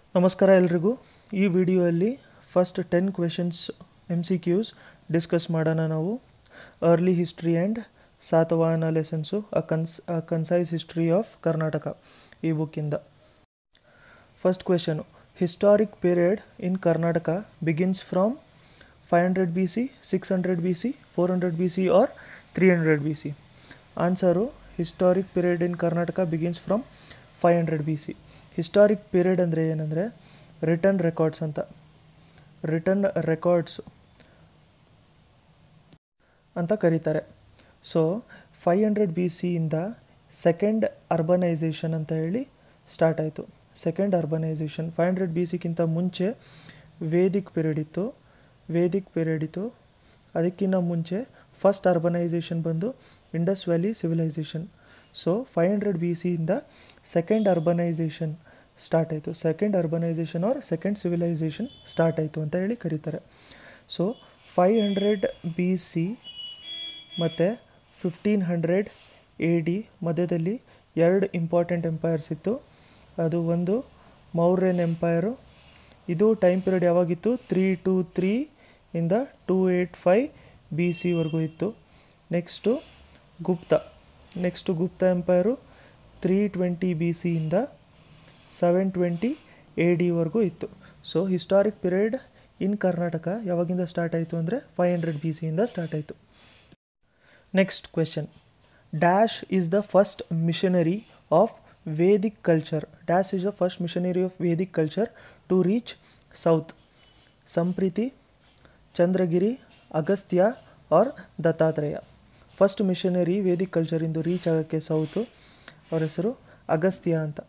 ನಮಸ್ಕಾರ ಎಲ್ರಿಗೂ ಈ ವಿಡಿಯೋಯಲ್ಲಿ first ten questions M C Qs discuss ಮಾಡೋಣ ನಾವು early history and Satavahana lessons uh cons uh concise history of Karnataka ಈ ಬುಕ್ಕಿಂದ first question historic period in Karnataka begins from five hundred B C six hundred B C four hundred B C or three hundred B C answer historic period in Karnataka begins from five hundred B C historic period ಅಂದರೆ ಏನಂದರೆ written records ಅಂತ return records ಅಂತ ಕರೀತಾರೆ so five hundred B ಸಿಯಿಂದ second urbanisation ಅಂತ ಹೇಳಿ start ಆಯಿತು second urbanisation five hundred B ಸಿಗಿಂತ ಮುಂಚೆ ವೇದಿಕ್ ಪೀರಿಯಡ್ ಇತ್ತು ವೇದಿಕ್ ಪೀರಿಯಡ್ ಇತ್ತು ಅದಕ್ಕಿಂತ ಮುಂಚೆ ಫಸ್ಟ್ ಅರ್ಬನೈಸೇಷನ್ ಬಂದು Indus valley civilisation so five hundred B ಸಿಯಿಂದ ಸೆಕೆಂಡ್ ಅರ್ಬನೈಸೇಷನ್ ಸ್ಟಾರ್ಟ್ ಆಯಿತು second urbanisation or second civilisation start ಆಯಿತು ಅಂತ ಹೇಳಿ ಕರೀತಾರೆ so five hundred B C ಮತ್ತು ಫಿಫ್ಟೀನ್ ಹಂಡ್ರೆಡ್ ಎ ಡಿ ಮಧ್ಯದಲ್ಲಿ ಎರಡು ಇಂಪಾರ್ಟೆಂಟ್ ಎಂಪೈರ್ಸ್ ಇತ್ತು ಅದು ಒಂದು ಮೌರ್ಯನ್ ಎಂಪೈರು ಇದು ಟೈಮ್ ಪೀರಿಯಡ್ ಯಾವಾಗಿತ್ತು ತ್ರೀ ಟು ತ್ರೀ ಇಂದ ಟೂ ಏಯ್ಟ್ ಫೈವ್ ಬಿ ಸಿವರೆಗೂ ಇತ್ತು next Gupta next Gupta empire three twenty B ಸಿಯಿಂದ ಸೆವೆನ್ ಟ್ವೆಂಟಿ ಎ ಡಿವರೆಗೂ ಇತ್ತು so historic period in Karnataka ಯಾವಾಗಿಂದ ಸ್ಟಾರ್ಟ್ ಆಯಿತು ಅಂದರೆ ಫೈವ್ ಹಂಡ್ರೆಡ್ ಬಿ ಸಿಯಿಂದ ಸ್ಟಾರ್ಟ್ ಆಯಿತು next question dash is the first missionary of Vedic culture dash is the first missionary of Vedic culture to reach south Samprati Chandragiri Agastya or Dattatreya first missionary Vedic ಕಲ್ಚರಿಂದು reach ಆಗೋಕ್ಕೆ south ಅವ್ರ ಹೆಸರು ಅಗಸ್ತ್ಯ ಅಂತ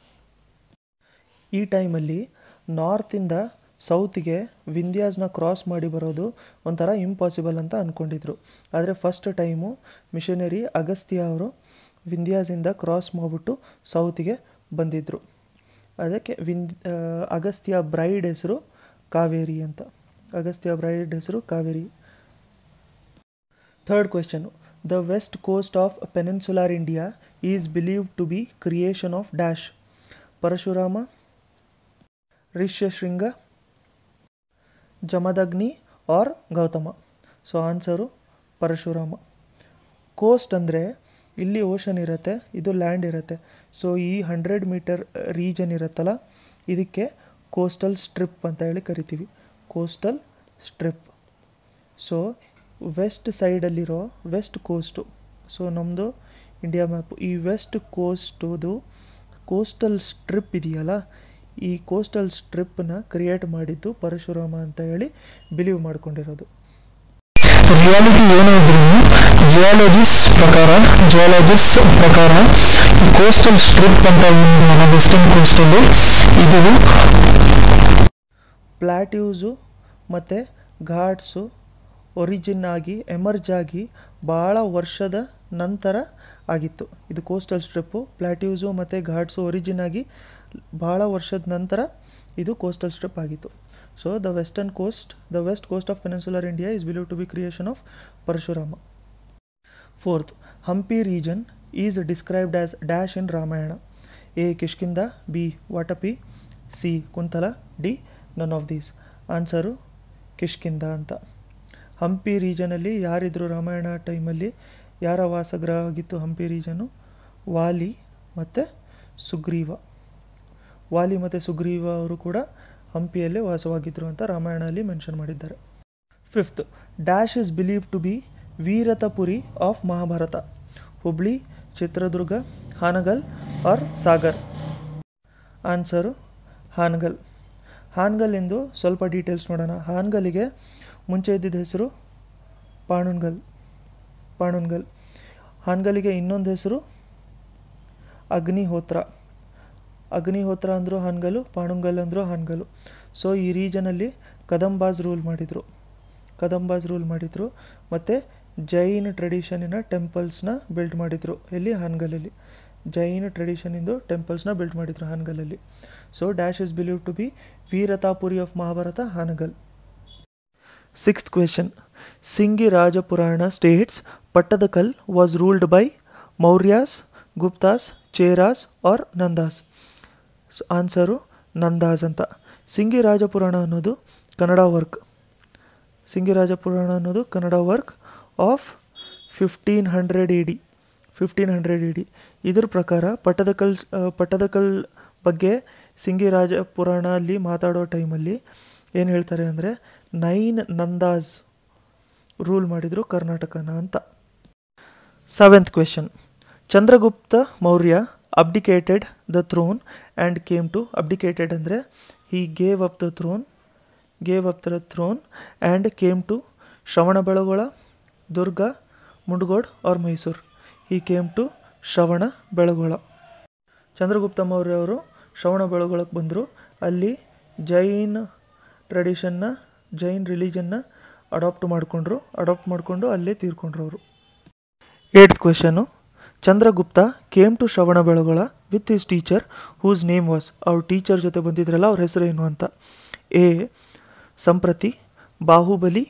ಈ ಟೈಮಲ್ಲಿ ನಾರ್ತಿಂದ ಸೌತ್ಗೆ ವಿಂಧ್ಯಾಸ್ನ cross ಮಾಡಿ ಬರೋದು ಒಂಥರ ಇಂಪಾಸಿಬಲ್ ಅಂತ ಅಂದ್ಕೊಂಡಿದ್ರು ಆದರೆ ಫಸ್ಟ್ ಟೈಮು ಮಿಷನರಿ ಅಗಸ್ತ್ಯ ಅವರು ವಿಂಧ್ಯಾಸಿಂದ ಕ್ರಾಸ್ ಮಾಡಿಬಿಟ್ಟು ಸೌತ್ಗೆ ಬಂದಿದ್ದರು ಅದಕ್ಕೆ ವಿಂದ್ ಅಗಸ್ತ್ಯ ಬ್ರೈಡ್ ಹೆಸರು ಕಾವೇರಿ ಅಂತ ಅಗಸ್ತ್ಯ ಬ್ರೈಡ್ ಹೆಸರು Kaveri third question the west coast of peninsular India is believe to be creation of dash Parashurama Rishyashringa Jamadagni or Gautama so answer Parashurama coast ಅಂದರೆ ಇಲ್ಲಿ ಓಷನ್ ಇರುತ್ತೆ ಇದು ಲ್ಯಾಂಡ್ ಇರುತ್ತೆ ಸೊ ಈ ಹಂಡ್ರೆಡ್ ಮೀಟರ್ ರೀಜನ್ ಇರುತ್ತಲ್ಲ ಇದಕ್ಕೆ ಕೋಸ್ಟಲ್ ಸ್ಟ್ರಿಪ್ ಅಂತ ಹೇಳಿ ಕರಿತೀವಿ ಕೋಸ್ಟಲ್ ಸ್ಟ್ರಿಪ್ ಸೊ ವೆಸ್ಟ್ ಸೈಡಲ್ಲಿರೋ ವೆಸ್ಟ್ ಕೋಸ್ಟು ಸೊ ನಮ್ಮದು ಇಂಡಿಯಾ ಮ್ಯಾಪು ಈ ವೆಸ್ಟ್ ಕೋಸ್ಟುದು ಕೋಸ್ಟಲ್ ಸ್ಟ್ರಿಪ್ ಇದೆಯಲ್ಲ ಈ ಕೋಸ್ಟಲ್ ಸ್ಟ್ರಿಪ್ನ ಕ್ರಿಯೇಟ್ ಮಾಡಿದ್ದು ಪರಶುರಾಮ ಅಂತ ಹೇಳಿ ಬಿಲೀವ್ ಮಾಡ್ಕೊಂಡಿರೋದು ರಿಯಾಲಿಟಿ ಏನಾದ್ರೂ ಜಿಯಾಲಜಿಸ್ಟ್ ಪ್ರಕಾರ ಜಿಯಾಲಜಿಸ್ಟ್ ಪ್ರಕಾರ ಕೋಸ್ಟಲ್ ಸ್ಟ್ರಿಪ್ ಅಂತ ಒಂದು ವೆಸ್ಟರ್ನ್ ಕೋಸ್ಟಲ್ಲಿ ಇದು ಪ್ಲ್ಯಾಟ್ಯೂಸು ಮತ್ತು ಘಾಟ್ಸು ಒರಿಜಿನ್ ಆಗಿ ಎಮರ್ಜ್ ಆಗಿ ಭಾಳ ವರ್ಷದ ನಂತರ ಆಗಿತ್ತು ಇದು ಕೋಸ್ಟಲ್ ಸ್ಟ್ರಿಪ್ಪು ಪ್ಲ್ಯಾಟ್ಯೂಸು ಮತ್ತು ಘಾಟ್ಸು ಒರಿಜಿನ್ ಆಗಿ ಭಾಳ ವರ್ಷದ ನಂತರ ಇದು ಕೋಸ್ಟಲ್ ಸ್ಟ್ರಿಪ್ ಆಗಿತ್ತು so the western coast the west coast of peninsular India is believe to be creation of Parashurama fourth Hampi region is described as dash in Ramayana A Kishkindha B Vatapi C Kuntala D none of these answer Kishkindha ಅಂತ ಹಂಪಿ ರೀಜನಲ್ಲಿ ಯಾರಿದ್ರು ರಾಮಾಯಣ ಟೈಮಲ್ಲಿ ಯಾರ ವಾಸಗೃಹ ಆಗಿತ್ತು ಹಂಪಿ ರೀಜನು ವಾಲಿ ಮತ್ತು ಸುಗ್ರೀವ ವಾಲಿ ಮತ್ತು ಸುಗ್ರೀವ ಅವರು ಕೂಡ ಹಂಪಿಯಲ್ಲೇ ವಾಸವಾಗಿದ್ದರು ಅಂತ ರಾಮಾಯಣದಲ್ಲಿ ಮೆನ್ಷನ್ ಮಾಡಿದ್ದಾರೆ fifth dash is believe to be Viratapuri of Mahabharata Hubli Chitradurga Hangal or Sagar answer Hangal Hangal ಎಂದು ಸ್ವಲ್ಪ ಡೀಟೇಲ್ಸ್ ನೋಡೋಣ ಹಾನಗಲ್ಲಿಗೆ ಮುಂಚೆ ಇದ್ದಿದ್ದ ಹೆಸರು ಪಾಣುನ್ಗಲ್ ಪಾಣುನ್ಗಲ್ ಹಾನಗಲ್ಲಿಗೆ ಇನ್ನೊಂದು ಹೆಸರು ಅಗ್ನಿಹೋತ್ರ ಅಗ್ನಿಹೋತ್ರ ಅಂದರು ಹಾನಗಲ್ಲು ಪಾಣುಂಗಲ್ ಅಂದರು ಹಾನಗಲ್ಲು ಸೊ ಈ ರೀಜನಲ್ಲಿ ಕದಂಬಾಸ್ ರೂಲ್ ಮಾಡಿದರು ಕದಂಬಾಸ್ ರೂಲ್ ಮಾಡಿದರು ಮತ್ತು ಜೈನ್ ಟ್ರೆಡಿಷನಿನ ಟೆಂಪಲ್ಸ್ನ ಬಿಲ್ಡ್ ಮಾಡಿದರು ಎಲ್ಲಿ ಹಾನಗಲಲ್ಲಿ ಜೈನ್ ಟ್ರೆಡಿಷನಿಂದು ಟೆಂಪಲ್ಸ್ನ ಬಿಲ್ಡ್ ಮಾಡಿದರು ಹಾನಗಲಲ್ಲಿ so dash is believe to be Viratapuri of Mahabharata Hangal sixth question Singi Rajapurana states Pattadakal was ruled by Mauryas Guptas Cheras or Nandas answer Nandas ಅಂತ ಸಿಂಗಿರಾಜ ಪುರಾಣ ಅನ್ನೋದು ಕನ್ನಡ ವರ್ಕ್ ಸಿಂಗಿರಾಜ ಪುರಾಣ ಅನ್ನೋದು Kannada work of fifteen hundred E D fifteen hundred E D ಇದ್ರ ಪ್ರಕಾರ ಪಟ್ಟದಕಲ್ ಪಟ್ಟದಕಲ್ ಬಗ್ಗೆ ಸಿಂಗಿರಾಜ ಪುರಾಣ ಅಲ್ಲಿ ಮಾತಾಡೋ ಟೈಮಲ್ಲಿ ಏನು ಹೇಳ್ತಾರೆ ಅಂದರೆ ನೈನ್ ನಂದಾಜ್ ರೂಲ್ ಮಾಡಿದರು ಕರ್ನಾಟಕನ ಅಂತ seventh question Chandragupta Maurya abdicated the throne and came to abdicated ಅಂದರೆ he gave up the throne gave up the throne and came to Shravanabelagola Durga Mundgod or Mysuru he came to Shravana Belagola Chandragupta Maurya ಅವರು ಶ್ರವಣ ಬೆಳಗೊಳಕ್ಕೆ ಬಂದರು ಅಲ್ಲಿ ಜೈನ್ ಟ್ರೆಡಿಷನ್ನ ಜೈನ್ ರಿಲಿಜನ್ನ ಅಡಾಪ್ಟ್ ಮಾಡಿಕೊಂಡ್ರು ಅಡಾಪ್ಟ್ ಮಾಡಿಕೊಂಡು ಅಲ್ಲೇ ತೀರ್ಕೊಂಡ್ರು ಅವರು eighth question Chandragupta came to Shravana Belagola with his teacher whose name was ಅವ್ರ ಟೀಚರ್ ಜೊತೆ ಬಂದಿದ್ರಲ್ಲ ಅವ್ರ ಹೆಸರೇನು ಅಂತ A Samprati Bahubali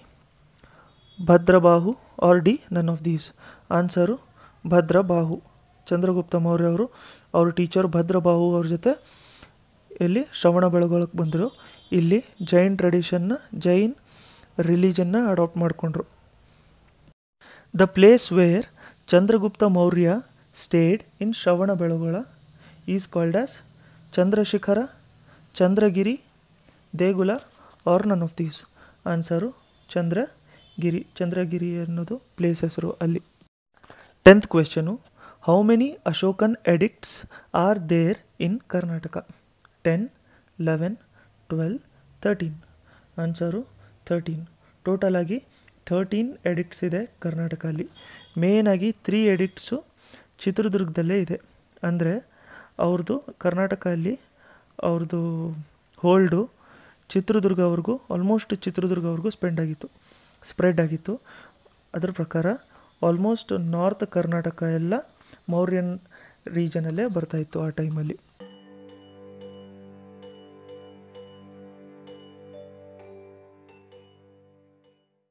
Bhadrabahu or D none of these answer Bhadrabahu Chandragupta Maurya ಅವರು ಅವ್ರ ಟೀಚರ್ ಭದ್ರಬಾಹು ಅವ್ರ ಜೊತೆ ಇಲ್ಲಿ ಶ್ರವಣ ಬೆಳಗೊಳಕ್ಕೆ ಬಂದರು ಇಲ್ಲಿ ಜೈನ್ ಟ್ರೆಡಿಷನ್ನ ಜೈನ್ ರಿಲಿಜನ್ನ ಅಡಾಪ್ಟ್ ಮಾಡಿಕೊಂಡ್ರು the place where Chandragupta Maurya stayed in Shravana Belagola is called as Chandrashikhara Chandragiri Degula or none of these answer Chandragiri Chandragiri ಅನ್ನೋದು ಪ್ಲೇಸ್ ಹೆಸರು ಅಲ್ಲಿ tenth question how many Ashokan edicts are there in Karnataka ten eleven twelve thirteen answer thirteen total ಆಗಿ ಥರ್ಟೀನ್ ಎಡಿಕ್ಟ್ಸ್ ಇದೆ ಕರ್ನಾಟಕ ಅಲ್ಲಿ ಮೇಯ್ನಾಗಿ three ಎಡಿಕ್ಟ್ಸು ಚಿತ್ರದುರ್ಗದಲ್ಲೇ ಇದೆ ಅಂದರೆ ಅವ್ರದ್ದು ಕರ್ನಾಟಕ ಅಲ್ಲಿ ಅವ್ರದ್ದು ಹೋಲ್ಡು ಚಿತ್ರದುರ್ಗವರೆಗೂ ಆಲ್ಮೋಸ್ಟ್ ಚಿತ್ರದುರ್ಗವರೆಗೂ ಸ್ಪೆಂಡ್ ಆಗಿತ್ತು ಸ್ಪ್ರೆಡ್ ಆಗಿತ್ತು ಅದರ ಪ್ರಕಾರ ಆಲ್ಮೋಸ್ಟ್ ನಾರ್ತ್ ಕರ್ನಾಟಕ ಎಲ್ಲ ಮೌರ್ಯನ್ ರೀಜನಲ್ಲೇ ಬರ್ತಾಯಿತ್ತು ಆ ಟೈಮಲ್ಲಿ